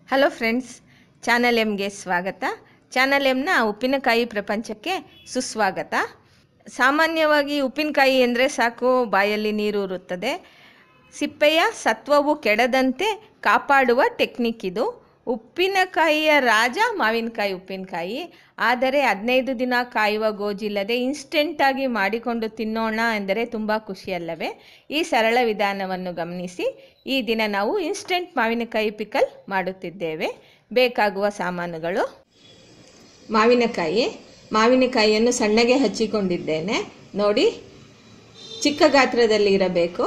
hello friends channel ಎಮ್ಗೆ ಸ್ವಾಗತ channel ಎಮ್ನ ಉಪ್ಪಿನಕಾಯಿ ಪ್ರಪಂಚಕ್ಕೆ ಸುಸ್ವಾಗತ ಸಾಮಾನ್ಯವಾಗಿ ಉಪ್ಪಿನಕಾಯಿ ಅಂದರೆ ಸಾಕು ಬಾಯಲ್ಲಿ ನೀರು ಉರುತ್ತದೆ ಸಿಪ್ಪೆಯ ಸತ್ವವು ಕೆಡದಂತೆ ಕಾಪಾಡುವ ಟೆಕ್ನಿಕ್ ಇದು ಉಪ್ಪಿನಕಾಯಿಯ ರಾಜ ಮಾವಿನಕಾಯಿ ಉಪ್ಪಿನಕಾಯಿ ಆದರೆ ಹದಿನೈದು ದಿನ ಕಾಯುವ ಗೋಜಿಲ್ಲದೆ ಇನ್ಸ್ಟೆಂಟಾಗಿ ಮಾಡಿಕೊಂಡು ತಿನ್ನೋಣ ಎಂದರೆ ತುಂಬ ಖುಷಿಯಲ್ಲವೇ ಈ ಸರಳ ವಿಧಾನವನ್ನು ಗಮನಿಸಿ ಈ ದಿನ ನಾವು ಇನ್ಸ್ಟೆಂಟ್ ಮಾವಿನಕಾಯಿ ಪಿಕಲ್ ಮಾಡುತ್ತಿದ್ದೇವೆ ಬೇಕಾಗುವ ಸಾಮಾನುಗಳು ಮಾವಿನಕಾಯಿ ಮಾವಿನಕಾಯಿಯನ್ನು ಸಣ್ಣಗೆ ಹಚ್ಚಿಕೊಂಡಿದ್ದೇನೆ ನೋಡಿ ಚಿಕ್ಕ ಗಾತ್ರದಲ್ಲಿ ಇರಬೇಕು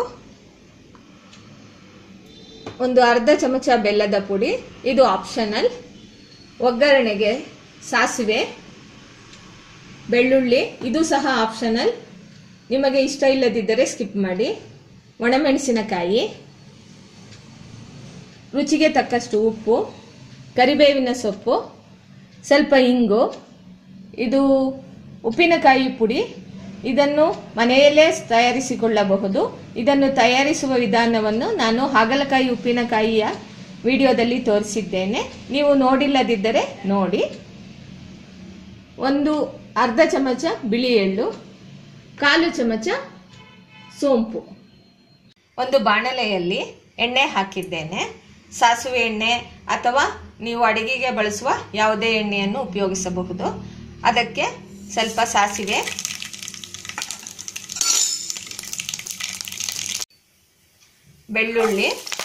ಒಂದು ಅರ್ಧ ಚಮಚ ಬೆಲ್ಲದ ಪುಡಿ ಇದು ಆಪ್ಷನಲ್ ಒಗ್ಗರಣೆಗೆ ಸಾಸಿವೆ ಬೆಳ್ಳುಳ್ಳಿ ಇದು ಸಹ ಆಪ್ಷನಲ್ ನಿಮಗೆ ಇಷ್ಟ ಇಲ್ಲದಿದ್ದರೆ ಸ್ಕಿಪ್ ಮಾಡಿ ಒಣಮೆಣಸಿನಕಾಯಿ ರುಚಿಗೆ ತಕ್ಕಷ್ಟು ಉಪ್ಪು ಕರಿಬೇವಿನ ಸೊಪ್ಪು ಸ್ವಲ್ಪ ಇಂಗು ಇದು ಉಪ್ಪಿನಕಾಯಿ ಪುಡಿ ಇದನ್ನು ಮನೆಯಲ್ಲೇ ತಯಾರಿಸಿಕೊಳ್ಳಬಹುದು ಇದನ್ನು ತಯಾರಿಸುವ ವಿಧಾನವನ್ನು ನಾನು ಹಾಗಲಕಾಯಿ ಉಪ್ಪಿನಕಾಯಿಯ ವಿಡಿಯೋದಲ್ಲಿ ತೋರಿಸಿದ್ದೇನೆ ನೀವು ನೋಡಿಲ್ಲದಿದ್ದರೆ ನೋಡಿ ಒಂದು ಅರ್ಧ ಚಮಚ ಬಿಳಿ ಎಳ್ಳು ಕಾಲು ಚಮಚ ಸೋಂಪು ಒಂದು ಬಾಣಲೆಯಲ್ಲಿ ಎಣ್ಣೆ ಹಾಕಿದ್ದೇನೆ ಸಾಸಿವೆ ಎಣ್ಣೆ ಅಥವಾ ನೀವು ಅಡಿಗೆಗೆ ಬಳಸುವ ಯಾವುದೇ ಎಣ್ಣೆಯನ್ನು ಉಪಯೋಗಿಸಬಹುದು ಅದಕ್ಕೆ ಸ್ವಲ್ಪ ಸಾಸಿವೆ ಬೆಳ್ಳುಳ್ಳಿ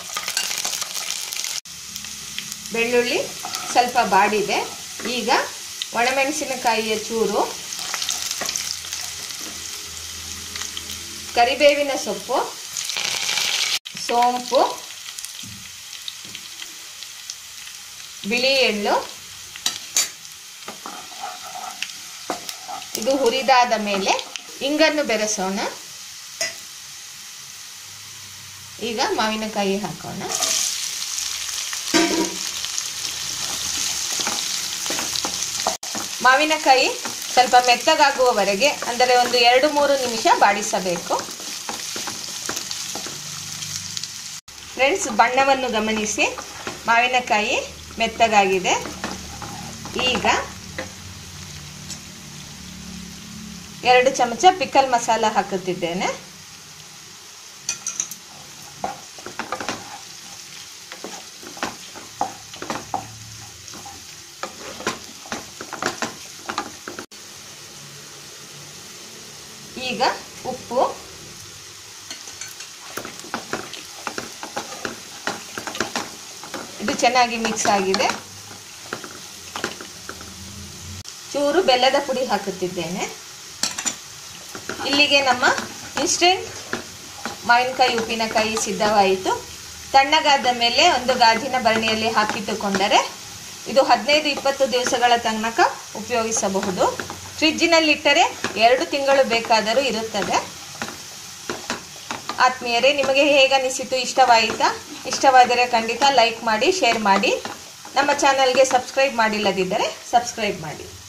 ಬೆಳ್ಳುಳ್ಳಿ ಸ್ವಲ್ಪ ಬಾಡಿದೆ ಈಗ ಒಣಮೆಣಸಿನಕಾಯಿಯ ಚೂರು ಕರಿಬೇವಿನ ಸೊಪ್ಪು ಸೋಂಪು ಬಿಳಿ ಎಳ್ಳು ಇದು ಹುರಿದಾದ ಮೇಲೆ ಇಂಗನ್ನು ಬೆರೆಸೋಣ ಈಗ ಮಾವಿನಕಾಯಿ ಹಾಕೋಣ ಮಾವಿನಕಾಯಿ ಸ್ವಲ್ಪ ಮೆತ್ತಗಾಗುವವರೆಗೆ ಅಂದರೆ ಒಂದು ಎರಡು ಮೂರು ನಿಮಿಷ ಬಾಡಿಸಬೇಕು ಫ್ರೆಂಡ್ಸ್ ಬಣ್ಣವನ್ನು ಗಮನಿಸಿ ಮಾವಿನಕಾಯಿ ಮೆತ್ತಗಾಗಿದೆ ಈಗ ಎರಡು ಚಮಚ ಪಿಕಲ್ ಮಸಾಲ ಹಾಕುತ್ತಿದ್ದೇನೆ ಈಗ ಉಪ್ಪು ಇದು ಚೆನ್ನಾಗಿ ಮಿಕ್ಸ್ ಆಗಿದೆ ಚೂರು ಬೆಲ್ಲದ ಪುಡಿ ಹಾಕುತ್ತಿದ್ದೇನೆ ಇಲ್ಲಿಗೆ ನಮ್ಮ ಇನ್ಸ್ಟೆಂಟ್ ಮಾವಿನಕಾಯಿ ಉಪ್ಪಿನಕಾಯಿ ಸಿದ್ಧವಾಯಿತು ತಣ್ಣಗಾದ ಮೇಲೆ ಒಂದು ಗಾಜಿನ ಭರಣಿಯಲ್ಲಿ ಹಾಕಿಟ್ಟುಕೊಂಡರೆ ಇದು ಹದಿನೈದು ಇಪ್ಪತ್ತು ದಿವಸಗಳ ತನಕ ಉಪಯೋಗಿಸಬಹುದು ಫ್ರಿಜ್ಜಿನಲ್ಲಿಟ್ಟರೆ ಎರಡು ತಿಂಗಳು ಬೇಕಾದರೂ ಇರುತ್ತದೆ ಆತ್ಮೀಯರೇ ನಿಮಗೆ ಹೇಗನಿಸಿತು ಇಷ್ಟವಾಯಿತಾ ಇಷ್ಟವಾದರೆ ಖಂಡಿತ ಲೈಕ್ ಮಾಡಿ ಶೇರ್ ಮಾಡಿ ನಮ್ಮ ಚಾನಲ್ಗೆ ಸಬ್ಸ್ಕ್ರೈಬ್ ಮಾಡಿಲ್ಲದಿದ್ದರೆ ಸಬ್ಸ್ಕ್ರೈಬ್ ಮಾಡಿ